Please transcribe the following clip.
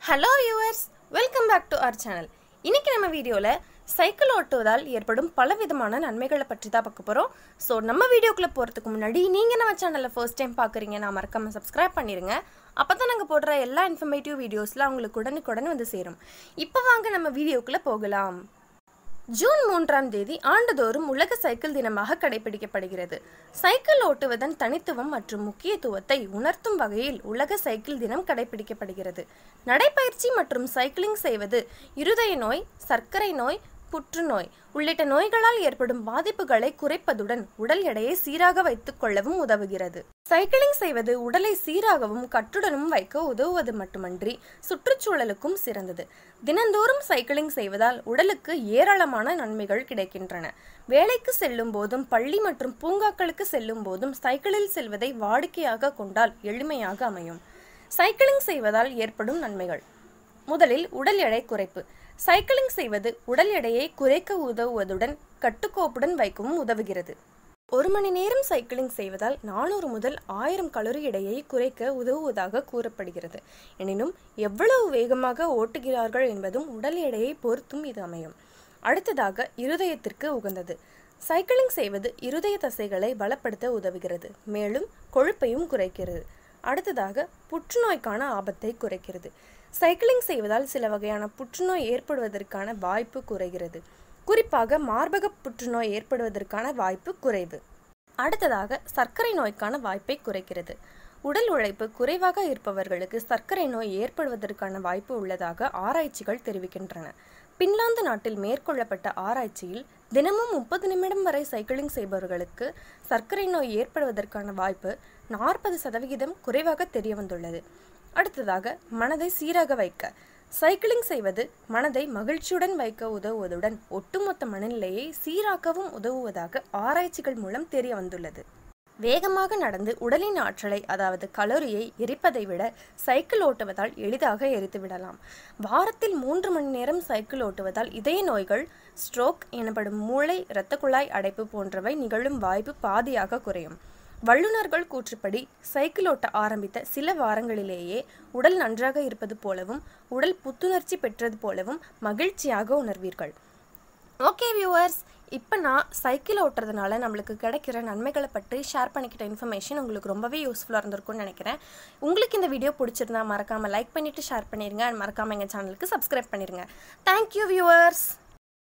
hello viewers welcome back to our channel இன்னைக்கு நம்ம வீடியோவில் சைக்கிள் ஓட்டுவதால் ஏற்படும் பலவிதமான நன்மைகளை பற்றி தான் பார்க்க போகிறோம் ஸோ நம்ம வீடியோக்குள்ளே போகிறதுக்கு முன்னாடி நீங்கள் நம்ம சேனலில் ஃபர்ஸ்ட் டைம் பார்க்குறீங்க நான் மறக்காமல் சப்ஸ்கிரைப் பண்ணிடுங்க அப்போ தான் நாங்கள் போடுற எல்லா இன்ஃபர்மேட்டிவ் வீடியோஸில் உங்களுக்கு உடனுக்குடன் வந்து சேரும் இப்போ வாங்க நம்ம வீடியோக்குள்ளே போகலாம் ஜூன் மூன்றாம் தேதி ஆண்டுதோறும் உலக சைக்கிள் தினமாக கடைபிடிக்கப்படுகிறது சைக்கிள் ஓட்டுவதன் தனித்துவம் மற்றும் முக்கியத்துவத்தை உணர்த்தும் வகையில் உலக சைக்கிள் தினம் கடைபிடிக்கப்படுகிறது நடைப்பயிற்சி மற்றும் சைக்கிளிங் செய்வது இருதய நோய் சர்க்கரை நோய் புற்றுநோய் உள்ளிட்ட நோய்களால் ஏற்படும் பாதிப்புகளை குறைப்பதுடன் உடல் எடையை சீராக வைத்துக் கொள்ளவும் உதவுகிறது சைக்கிளிங் செய்வது உடலை சீராகவும் கட்டுடனும் வைக்க உதவுவது மட்டுமன்றி சுற்றுச்சூழலுக்கும் சிறந்தது தினந்தோறும் சைக்கிளிங் செய்வதால் உடலுக்கு ஏராளமான நன்மைகள் கிடைக்கின்றன வேலைக்கு செல்லும் போதும் பள்ளி மற்றும் பூங்காக்களுக்கு செல்லும் போதும் சைக்கிளில் செல்வதை வாடிக்கையாக கொண்டால் எளிமையாக அமையும் சைக்கிளிங் செய்வதால் ஏற்படும் நன்மைகள் முதலில் உடல் எடை குறைப்பு சைக்கிளிங் செய்வது உடல் எடையை குறைக்க உதவுவதுடன் கட்டுக்கோப்புடன் வைக்கவும் உதவுகிறது ஒரு மணி நேரம் சைக்கிளிங் செய்வதால் நானூறு முதல் ஆயிரம் கலோரி எடையை குறைக்க உதவுவதாக கூறப்படுகிறது எனினும் எவ்வளவு வேகமாக ஓட்டுகிறார்கள் என்பதும் உடல் எடையை பொறுத்தும் இது அமையும் அடுத்ததாக இருதயத்திற்கு உகந்தது சைக்கிளிங் செய்வது இருதய தசைகளை பலப்படுத்த உதவுகிறது மேலும் கொழுப்பையும் குறைக்கிறது அடுத்ததாக புற்றுநோய்க்கான ஆபத்தை குறைக்கிறது சைக்கிளிங் செய்வதால் சில வகையான புற்றுநோய் ஏற்படுவதற்கான வாய்ப்பு குறைகிறது குறிப்பாக மார்பக புற்றுநோய் ஏற்படுவதற்கான வாய்ப்பு குறைவு அடுத்ததாக சர்க்கரை நோய்க்கான வாய்ப்பை குறைக்கிறது உடல் உழைப்பு குறைவாக இருப்பவர்களுக்கு சர்க்கரை நோய் ஏற்படுவதற்கான வாய்ப்பு உள்ளதாக ஆராய்ச்சிகள் தெரிவிக்கின்றன பின்லாந்து நாட்டில் மேற்கொள்ளப்பட்ட ஆராய்ச்சியில் தினமும் முப்பது நிமிடம் வரை சைக்கிளிங் செய்பவர்களுக்கு சர்க்கரை நோய் ஏற்படுவதற்கான வாய்ப்பு நாற்பது சதவிகிதம் குறைவாக தெரிய வந்துள்ளது அடுத்ததாக மனதை சீராக வைக்க சைக்கிளிங் செய்வது மனதை மகிழ்ச்சியுடன் வைக்க உதவுவதுடன் ஒட்டுமொத்த மனநிலையை சீராக்கவும் உதவுவதாக ஆராய்ச்சிகள் மூலம் தெரிய வந்துள்ளது வேகமாக நடந்து உடலின் ஆற்றலை அதாவது கலோரியை எரிப்பதை விட சைக்கிள் ஓட்டுவதால் எளிதாக எரித்து விடலாம் வாரத்தில் மூன்று மணி நேரம் சைக்கிள் ஓட்டுவதால் இதய நோய்கள் ஸ்ட்ரோக் எனப்படும் மூளை இரத்த குழாய் அடைப்பு போன்றவை நிகழும் வாய்ப்பு பாதியாக குறையும் வல்லுநர்கள் கூற்றுப்படி சைக்கிள் ஓட்ட ஆரம்பித்த சில வாரங்களிலேயே உடல் நன்றாக இருப்பது போலவும் உடல் புத்துணர்ச்சி பெற்றது போலவும் மகிழ்ச்சியாக உணர்வீர்கள் ஓகே வியூவர்ஸ் இப்போ நான் சைக்கிள் ஓட்டுறதுனால நம்மளுக்கு கிடைக்கிற நன்மைகளை பற்றி ஷேர் பண்ணிக்கிட்ட இன்ஃபர்மேஷன் உங்களுக்கு ரொம்பவே யூஸ்ஃபுல்லாக இருந்திருக்கும்னு நினைக்கிறேன் உங்களுக்கு இந்த வீடியோ பிடிச்சிருந்தா மறக்காமல் லைக் பண்ணிவிட்டு ஷேர் பண்ணிடுங்க அண்ட் மறக்காமல் எங்கள் சேனலுக்கு சப்ஸ்கிரைப் பண்ணிடுங்க தேங்க்யூ வியூவர்ஸ்